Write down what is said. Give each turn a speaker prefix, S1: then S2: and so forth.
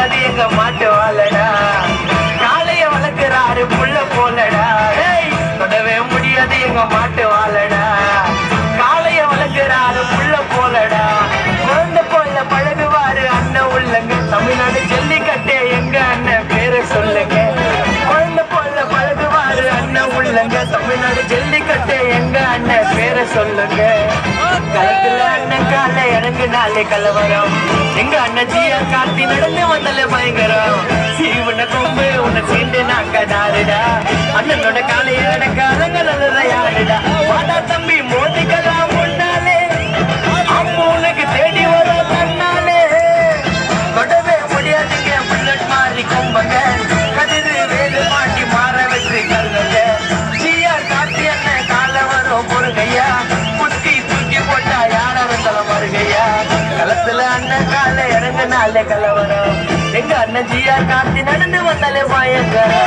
S1: முடியாது எங்க மாட்டு வாழடா காளைய வளர்க்கிறாரு புள்ள போலடா டேய், தொடவே முடியாது எங்க மாட்டு வாழடா காளைய வளர்க்கிறாரு புள்ள போலடா குழந்தை போல பழகுவாரு அண்ணன் உள்ளங்க தமிழ்நாடு ஜல்லிக்கட்டே எங்க அண்ணன் பேரை சொல்லுங்க குழந்தை போல பழகுவாரு அண்ணன் உள்ளங்க தமிழ்நாடு ஜல்லிக்கட்டே எங்க அண்ணன் பேரை சொல்லுங்க களத்துல அண்ணன் கால இறங்கு நாளே கலவரம் எங்க அண்ணன் ஜியா கார்த்தி நடந்து வந்தாலே பயங்கரம் சீவன கொம்பு உன்னை சீண்டு நாக்க நாருடா அண்ணனோட காலை அடக்க அரங்க நல்லதா யாருடா வாடா தம்பி மோதிக்கலாம் முன்னாலே அம்மு உனக்கு தேடி வரும் தன்னாலே தொடவே முடியாதுங்க புல்லட் மாறி கொம்பங்க கதிரு வேலு மாட்டி மாற வெற்றி கருங்க ஜியா கார்த்தி அண்ணன் கால வரும் பொறுங்கையா குத்தி தூக்கி போட்டா யார வந்தாலும் வருகையா களத்துல அண்ணன் கால இறங்க நாளே கலவரம் எங்க அண்ணன் ஜியா கார்த்தி நடந்து வந்தாலே பயங்கரம்